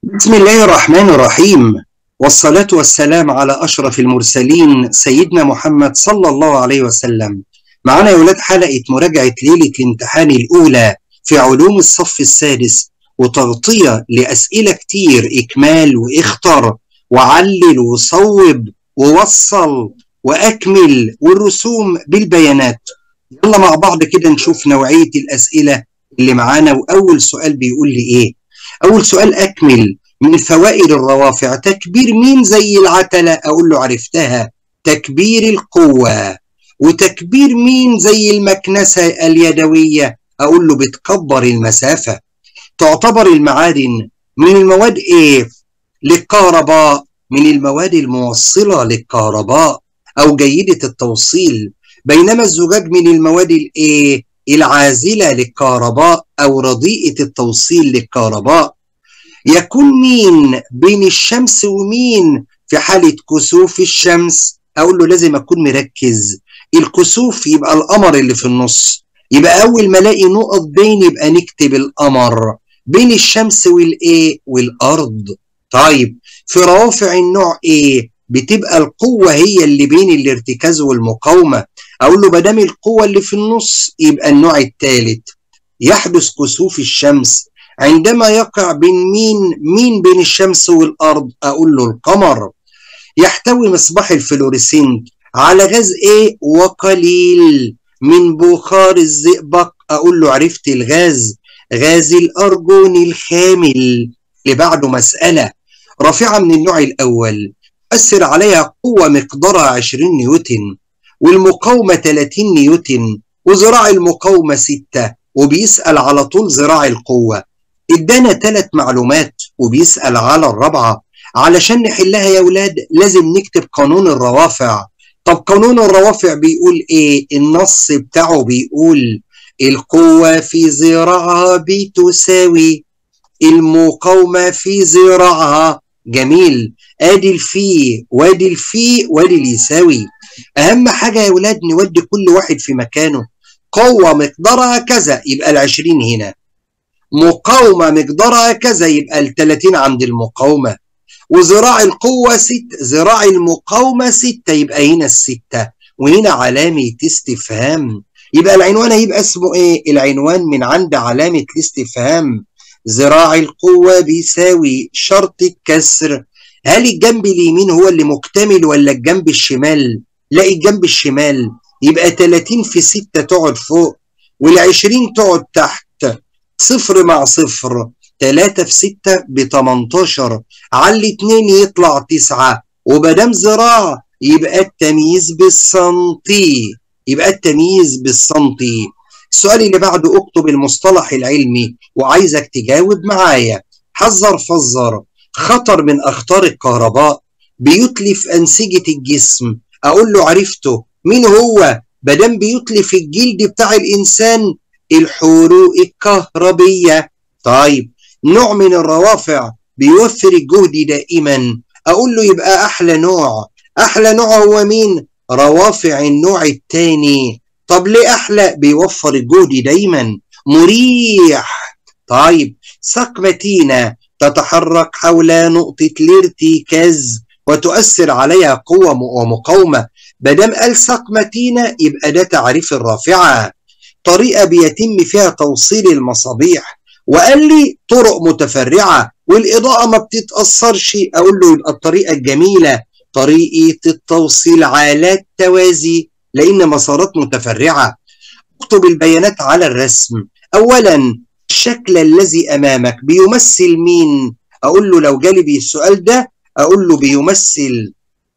بسم الله الرحمن الرحيم والصلاة والسلام على أشرف المرسلين سيدنا محمد صلى الله عليه وسلم معنا يا ولاد حلقة مراجعة ليلة الامتحان الأولى في علوم الصف السادس وتغطية لأسئلة كتير إكمال واختر وعلل وصوب ووصل وأكمل والرسوم بالبيانات يلا مع بعض كده نشوف نوعية الأسئلة اللي معانا وأول سؤال بيقول لي إيه أول سؤال أكمل من فوائد الروافع تكبير مين زي العتلة أقول له عرفتها تكبير القوة وتكبير مين زي المكنسة اليدوية أقول له بتكبر المسافة تعتبر المعادن من المواد إيه للكهرباء من المواد الموصلة للكهرباء أو جيدة التوصيل بينما الزجاج من المواد الإيه العازلة للكهرباء أو رديئة التوصيل للكهرباء يكون مين بين الشمس ومين في حالة كسوف الشمس أقول له لازم أكون مركز الكسوف يبقى القمر اللي في النص يبقى أول ما ألاقي نقط بين يبقى نكتب القمر بين الشمس والإيه والأرض طيب في روافع النوع إيه بتبقى القوة هي اللي بين الارتكاز والمقاومة أقول له بدام القوة اللي في النص يبقى النوع الثالث يحدث كسوف الشمس عندما يقع بين مين مين بين الشمس والأرض أقول له القمر يحتوي مصباح الفلوريسنت على غاز إيه وقليل من بخار الزئبق أقول له عرفت الغاز غاز الأرجون الخامل اللي بعده مسألة رافعة من النوع الأول أثر عليها قوة مقدارها 20 نيوتن والمقاومة 30 نيوتن وذراع المقاومة 6 وبيسأل على طول ذراع القوة ادانا ثلاث معلومات وبيسأل على الرابعة علشان نحلها يا ولاد لازم نكتب قانون الروافع طب قانون الروافع بيقول ايه النص بتاعه بيقول القوة في ذراعها بتساوي المقاومة في ذراعها جميل ادي الفي وادي الفي وادي اللي يساوي اهم حاجة يا ولاد نودي كل واحد في مكانه قوة مقدارها كذا يبقى العشرين هنا مقاومة مقدارها كذا يبقى التلاتين عند المقاومة وذراع القوة ست ذراع المقاومة ستة يبقى هنا الستة وهنا علامة استفهام يبقى العنوان هيبقى اسمه ايه العنوان من عند علامة الاستفهام ذراع القوة بيساوي شرط الكسر هل الجنب اليمين هو اللي مكتمل ولا الجنب الشمال لا الجنب الشمال يبقى 30 في 6 تقعد فوق وال20 تقعد تحت صفر مع صفر 3 في 6 ب 18 على الاتنين يطلع 9 ومادام ذراع يبقى التمييز بالسنتي يبقى التمييز بالسنتي السؤال اللي بعده اكتب المصطلح العلمي وعايزك تجاوب معايا حذر فزر خطر من اخطار الكهرباء بيتلف انسجه الجسم اقول له عرفته مين هو مادام بيتلف الجلد بتاع الانسان الحروق الكهربيه طيب نوع من الروافع بيوفر الجهد دائما اقول له يبقى احلى نوع احلى نوع هو مين روافع النوع الثاني طب ليه احلى بيوفر الجهد دايما مريح طيب ساق متينه تتحرك حول نقطه الارتكاز وتؤثر عليها قوه ومقاومه مادام قال ساق متينه يبقى ده تعريف الرافعه طريقه بيتم فيها توصيل المصابيح وقال لي طرق متفرعه والاضاءه ما بتتاثرش اقول له يبقى الطريقه الجميله طريقه التوصيل على التوازي لان مسارات متفرعه اكتب البيانات على الرسم اولا الشكل الذي امامك بيمثل مين اقول له لو جالي بي السؤال ده اقول له بيمثل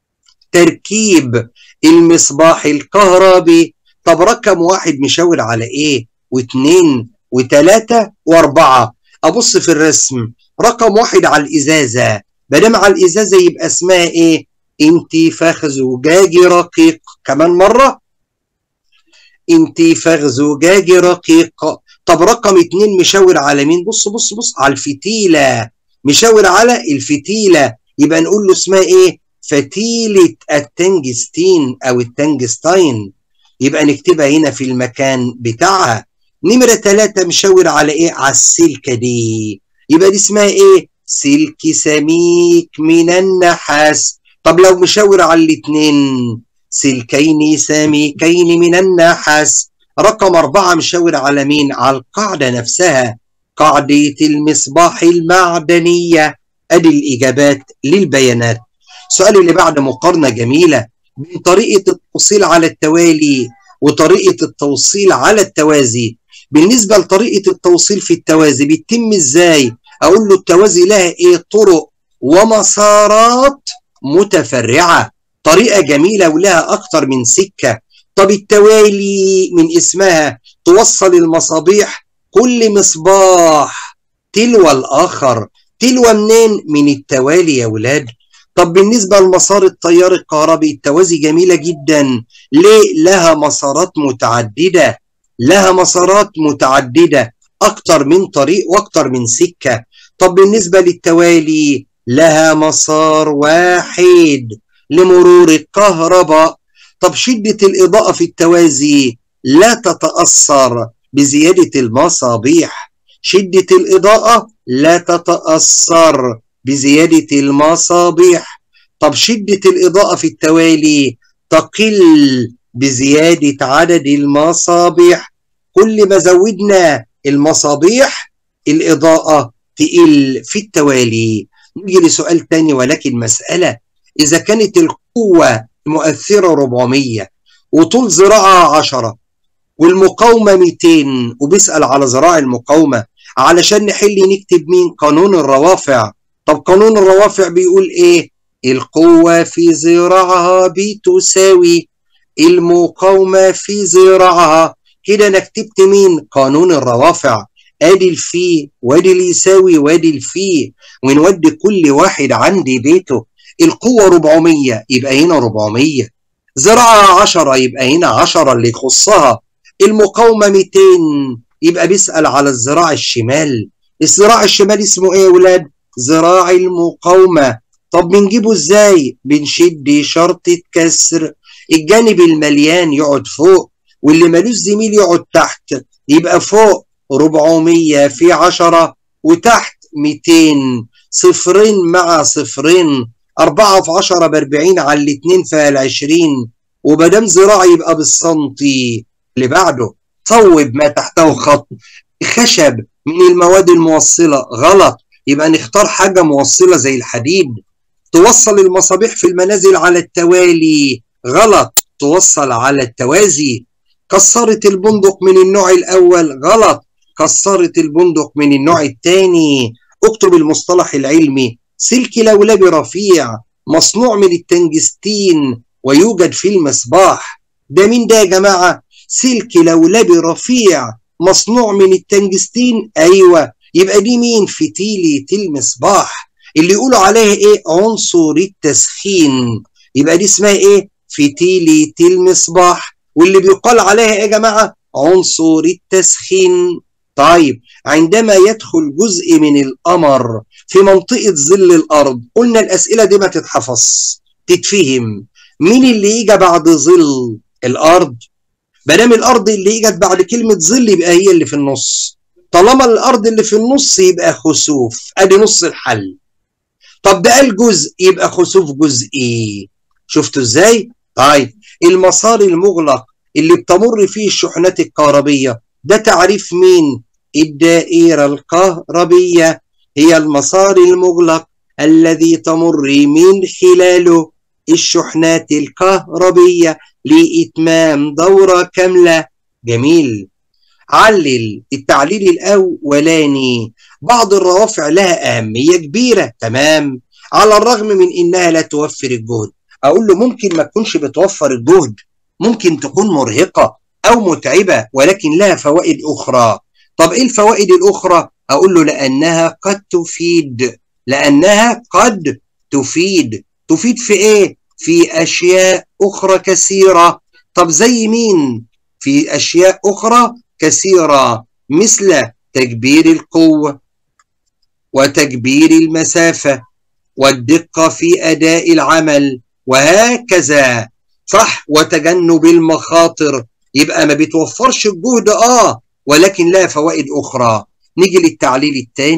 تركيب المصباح الكهربي طب رقم واحد مشاور على ايه واثنين وثلاثة واربعة ابص في الرسم رقم واحد على الازازة مادام على الازازة يبقى اسمها ايه انتفاخ زجاجي رقيق كمان مرة انتفاخ زجاجي رقيق طب رقم اتنين مشاور على مين بص بص بص على الفتيلة مشاور على الفتيلة يبقى نقول له اسمها ايه فتيلة التنجستين او التنجستاين يبقى نكتبها هنا في المكان بتاعها نمرة ثلاثة مشاور على ايه على السلكة دي يبقى دي اسمها ايه سلك سميك من النحاس طب لو مشاور على الاتنين سلكين سميكين من النحاس رقم أربعة مشاور على مين على القاعدة نفسها قاعدة المصباح المعدنية أدي الإجابات للبيانات السؤال اللي بعد مقارنة جميلة بين طريقة التوصيل على التوالي وطريقة التوصيل على التوازي بالنسبة لطريقة التوصيل في التوازي بيتم ازاي اقول له التوازي لها ايه طرق ومسارات متفرعة طريقة جميلة ولها اكتر من سكة طب التوالي من اسمها توصل المصابيح كل مصباح تلو الاخر تلو منين من التوالي يا ولاد طب بالنسبة لمسار التيار الكهربي التوازي جميلة جدا ليه لها مسارات متعددة لها مسارات متعددة أكتر من طريق وأكتر من سكة طب بالنسبة للتوالي لها مسار واحد لمرور الكهرباء طب شدة الإضاءة في التوازي لا تتأثر بزيادة المصابيح شدة الإضاءة لا تتأثر بزيادة المصابيح طب شدة الإضاءة في التوالي تقل بزيادة عدد المصابيح كل ما زودنا المصابيح الإضاءة تقل في التوالي نيجي لسؤال تاني ولكن مسألة إذا كانت القوة المؤثرة 400 وطول ذراعها 10 والمقاومة 200 وبيسأل على ذراع المقاومة علشان نحل نكتب مين قانون الروافع طب قانون الروافع بيقول ايه القوة في ذراعها بتساوي المقاومة في ذراعها كده انا كتبت مين قانون الروافع ادي الفي وادي اللي يساوي وادي الفي ونودي كل واحد عندي بيته القوة 400 يبقى هنا 400 ذراعها 10 يبقى هنا 10 اللي يخصها المقاومة 200 يبقى بيسأل على الذراع الشمال الذراع الشمال اسمه ايه يا ولاد ذراع المقاومة طب بنجيبه ازاي بنشد شرطة كسر الجانب المليان يقعد فوق واللي ملوش زميل يقعد تحت يبقى فوق 400 في 10 وتحت 200 صفرين مع صفرين 4 في 10 ب 40 على الاثنين فال 20 ومادام ذراع يبقى بالسنتي اللي بعده صوب ما تحته خط خشب من المواد الموصلة غلط يبقى نختار حاجة موصلة زي الحديد توصل المصابيح في المنازل على التوالي غلط توصل على التوازي كسرت البندق من النوع الأول غلط كسرت البندق من النوع الثاني اكتب المصطلح العلمي سلك لولبي رفيع مصنوع من التنجستين ويوجد في المصباح ده مين ده يا جماعة سلك لولبي رفيع مصنوع من التنجستين أيوة يبقى دي مين فتيلة المصباح اللي يقولوا عليها ايه عنصر التسخين يبقى دي اسمها ايه فتيلة المصباح واللي بيقال عليها ايه يا جماعة عنصر التسخين طيب عندما يدخل جزء من القمر في منطقة ظل الأرض قلنا الأسئلة دي ما تتحفظ تتفهم مين اللي يجي بعد ظل الأرض مادام الأرض اللي يجت بعد كلمة ظل يبقى هي اللي في النص طالما الأرض اللي في النص يبقى خسوف أدي نص الحل طب ده قال جزء يبقى خسوف جزئي شفتوا ازاي؟ طيب المسار المغلق اللي بتمر فيه الشحنات الكهربية ده تعريف مين؟ الدائرة الكهربية هي المسار المغلق الذي تمر من خلاله الشحنات الكهربية لإتمام دورة كاملة جميل علل التعليل الأولاني بعض الروافع لها أهمية كبيرة تمام على الرغم من إنها لا توفر الجهد أقول له ممكن ما تكونش بتوفر الجهد ممكن تكون مرهقة أو متعبة ولكن لها فوائد أخرى طب إيه الفوائد الأخرى أقول له لأنها قد تفيد لأنها قد تفيد تفيد في إيه في أشياء أخرى كثيرة طب زي مين في أشياء أخرى كثيرة مثل تكبير القوة وتكبير المسافة والدقة في أداء العمل وهكذا صح وتجنب المخاطر يبقى ما بتوفرش الجهد آه ولكن لها فوائد أخرى نيجي للتعليل الثاني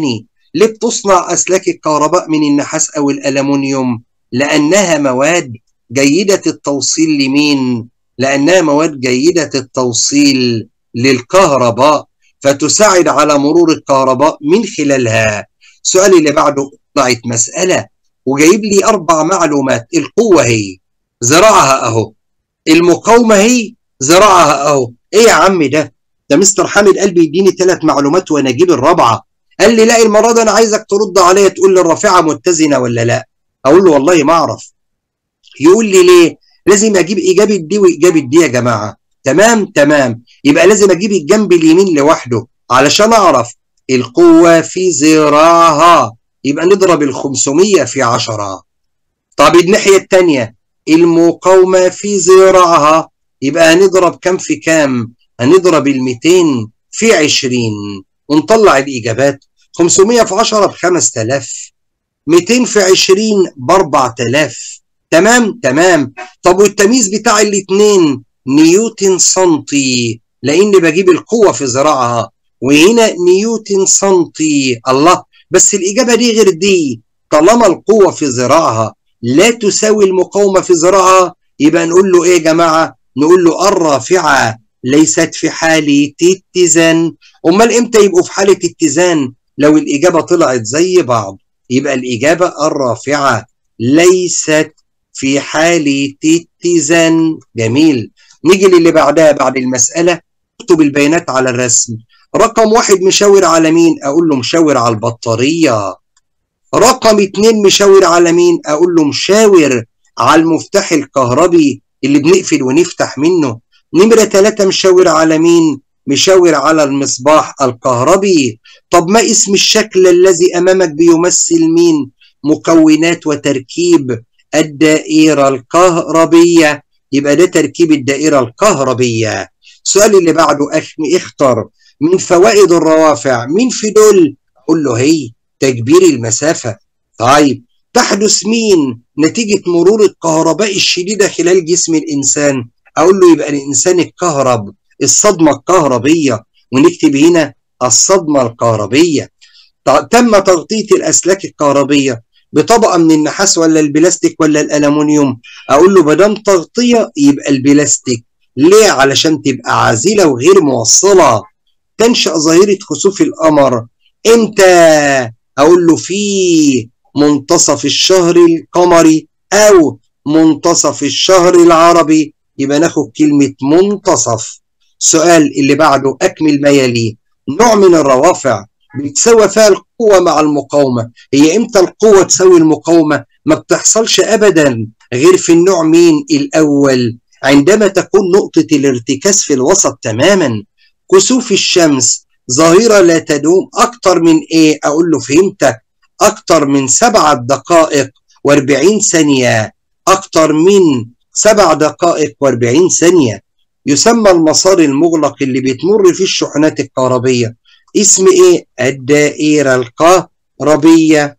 ليه بتصنع أسلاك الكهرباء من النحاس أو الألمنيوم لأنها مواد جيدة التوصيل لمين لأنها مواد جيدة التوصيل للكهرباء فتساعد على مرور الكهرباء من خلالها السؤال اللي بعده طلعت مسألة وجايب لي أربع معلومات القوة هي زراعها أهو المقاومة هي زراعها أهو إيه يا عم ده ده مستر حامد قال بيديني ثلاث معلومات وأنا أجيب الرابعة قال لي لا المرة دي أنا عايزك ترد عليا تقول لي الرافعة متزنة ولا لا أقول له والله ما أعرف يقول لي ليه لازم أجيب إجابة دي وإجابة دي يا جماعة تمام تمام يبقى لازم أجيب الجنب اليمين لوحده علشان أعرف القوة في زراعها يبقى نضرب ال 500 في 10 طب الناحية الثانية المقاومة في زراعها يبقى هنضرب كم في كام؟ هنضرب ال 200 في 20 ونطلع الإجابات 500 في 10 ب 5000 200 في 20 ب 4000 تمام تمام طب والتمييز بتاع الاثنين نيوتن سنتي لأن بجيب القوة في زراعها وهنا نيوتن سنتي الله بس الإجابة دي غير دي طالما القوة في زراعها لا تساوي المقاومة في زراعها يبقى نقول له إيه يا جماعة نقول له الرافعة ليست في حالة اتزان أمال إمتى يبقوا في حالة اتزان لو الإجابة طلعت زي بعض يبقى الإجابة الرافعة ليست في حالة اتزان جميل نيجي للي بعدها بعد المسألة اكتب البيانات على الرسم رقم واحد مشاور على مين اقول له مشاور على البطارية رقم اتنين مشاور على مين اقول له مشاور على المفتاح الكهربي اللي بنقفل ونفتح منه نمرة ثلاثة مشاور على مين مشاور على المصباح الكهربي طب ما اسم الشكل الذي امامك بيمثل مين مكونات وتركيب الدائرة الكهربية يبقى ده تركيب الدائرة الكهربية السؤال اللي بعده اختر من فوائد الروافع مين في دول اقول له هي تكبير المسافة طيب تحدث مين نتيجة مرور الكهرباء الشديدة خلال جسم الإنسان أقول له يبقى الإنسان الكهرب الصدمة الكهربية ونكتب هنا الصدمة الكهربية تم تغطية الأسلاك الكهربية بطبقة من النحاس ولا البلاستيك ولا الألمنيوم أقول له بدم تغطية يبقى البلاستيك ليه علشان تبقى عازلة وغير موصلة تنشأ ظاهرة خسوف القمر امتى اقول له في منتصف الشهر القمري او منتصف الشهر العربي يبقى ناخد كلمة منتصف السؤال اللي بعده أكمل ما يلي نوع من الروافع بتساوي فيها القوة مع المقاومة هي امتى القوة تساوي المقاومة ما بتحصلش أبدا غير في النوع مين الأول عندما تكون نقطة الارتكاز في الوسط تماما كسوف الشمس ظاهرة لا تدوم أكتر من إيه أقول له فهمتك أكتر من سبعة دقائق واربعين ثانية أكتر من سبع دقائق واربعين ثانية يسمى المسار المغلق اللي بتمر فيه الشحنات الكهربية اسم إيه الدائرة الكهربية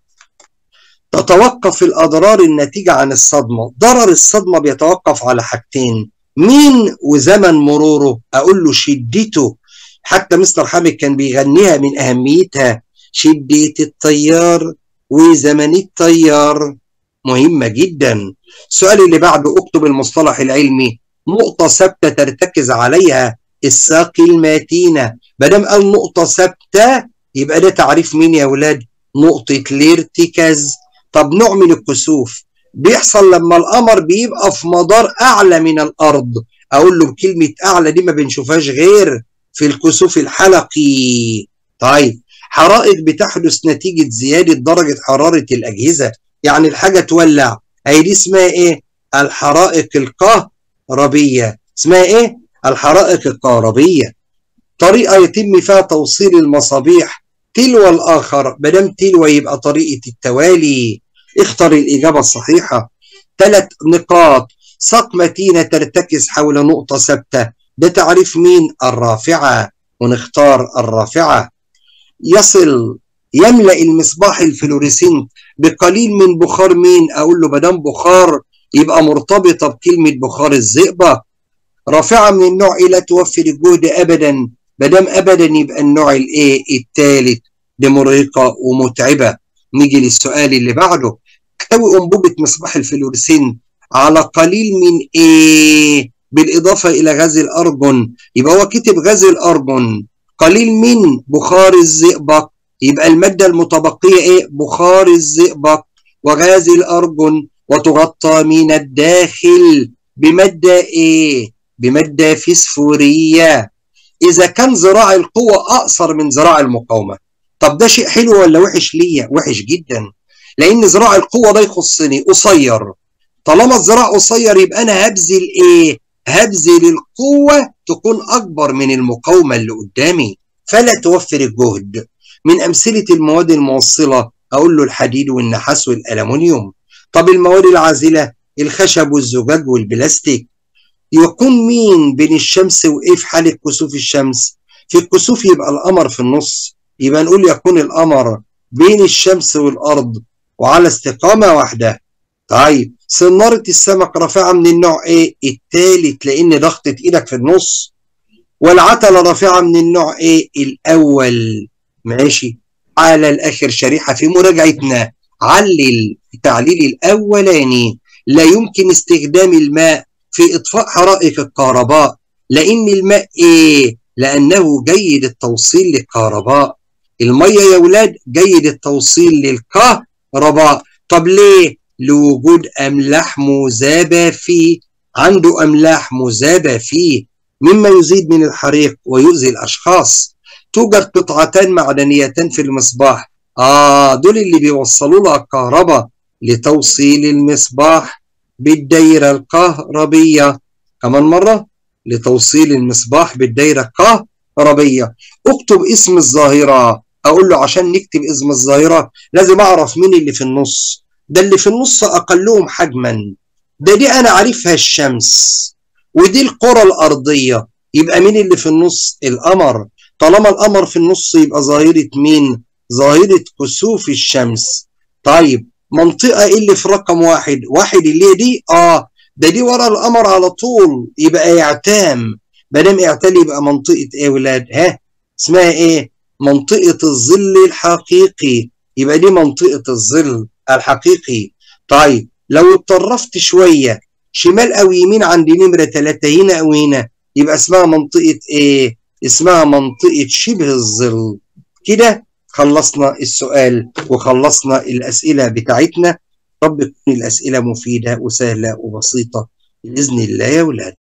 تتوقف الأضرار الناتجة عن الصدمة ضرر الصدمة بيتوقف على حاجتين مين وزمن مروره اقول له شدته حتى مستر حامد كان بيغنيها من اهميتها شدة التيار وزمن التيار مهمة جدا السؤال اللي بعده اكتب المصطلح العلمي نقطة ثابتة ترتكز عليها الساق المتينة بدل قال نقطة ثابتة يبقى ده تعريف مين يا ولاد نقطة الارتكاز طب نوع من الكسوف بيحصل لما القمر بيبقى في مدار اعلى من الارض اقول له بكلمه اعلى دي ما بنشوفهاش غير في الكسوف الحلقي طيب حرائق بتحدث نتيجه زياده درجه حراره الاجهزه يعني الحاجه تولع هي دي اسمها ايه الحرائق الكهربيه اسمها ايه الحرائق الكهربيه طريقه يتم فيها توصيل المصابيح تلو الاخر بدل تلو يبقى طريقه التوالي اختر الإجابة الصحيحة ثلاث نقاط ساق متينة ترتكز حول نقطة ثابتة ده تعريف مين الرافعة ونختار الرافعة يصل يملأ المصباح الفلوريسنت بقليل من بخار مين أقول له بدم بخار يبقى مرتبطة بكلمة بخار الزئبق رافعة من النوع لا توفر الجهد أبدا بدم أبدا يبقى النوع الإيه الثالث دي مرهقة ومتعبة نيجي للسؤال اللي بعده تحتوي أنبوبة مصباح الفلورسين على قليل من إيه بالإضافة إلى غاز الأرجون يبقى هو كتب غاز الأرجون قليل من بخار الزئبق يبقى المادة المتبقية إيه بخار الزئبق وغاز الأرجون وتغطى من الداخل بمادة إيه بمادة فسفورية إذا كان ذراع القوة أقصر من ذراع المقاومة طب ده شيء حلو ولا وحش ليا وحش جدا لأن ذراع القوة ده يخصني قصير طالما الذراع قصير يبقى أنا هبذل إيه هبذل القوة تكون أكبر من المقاومة اللي قدامي فلا توفر الجهد من أمثلة المواد الموصلة أقول له الحديد والنحاس والألمنيوم طب المواد العازلة الخشب والزجاج والبلاستيك يكون مين بين الشمس وإيه في حالة كسوف الشمس في الكسوف يبقى القمر في النص يبقى نقول يكون القمر بين الشمس والأرض وعلى استقامة واحدة طيب صنارة السمك رافعة من النوع ايه التالت لان ضغطة ايدك في النص والعتلة رافعة من النوع ايه الاول ماشي على الاخر شريحة في مراجعتنا علل التعليل الاولاني لا يمكن استخدام الماء في اطفاء حرائق الكهرباء لان الماء ايه لانه جيد التوصيل للكهرباء المية يا ولاد جيد التوصيل للكهرباء طب ليه لوجود أملاح مذابة فيه عنده أملاح مذابة فيه مما يزيد من الحريق ويؤذي الأشخاص توجد قطعتان معدنيتان في المصباح آه دول اللي بيوصلوا لها الكهرباء لتوصيل المصباح بالدايرة الكهربية كمان مرة لتوصيل المصباح بالدايرة الكهربية اكتب اسم الظاهرة أقول له عشان نكتب اسم الظاهرة لازم أعرف مين اللي في النص ده اللي في النص أقلهم حجما ده دي أنا عارفها الشمس ودي الكرة الأرضية يبقى مين اللي في النص القمر طالما القمر في النص يبقى ظاهرة مين ظاهرة كسوف الشمس طيب منطقة إيه اللي في رقم واحد واحد اللي هي دي اه ده دي ورا القمر على طول يبقى اعتام مادام اعتال يبقى منطقة ايه ولاد ها اسمها ايه منطقة الظل الحقيقي يبقى دي منطقة الظل الحقيقي طيب لو اتطرفت شوية شمال أو يمين عند نمرة ثلاثة هنا أو هنا يبقى اسمها منطقة إيه؟ اسمها منطقة شبه الظل كده خلصنا السؤال وخلصنا الأسئلة بتاعتنا رب تكون الأسئلة مفيدة وسهلة وبسيطة بإذن الله يا ولاد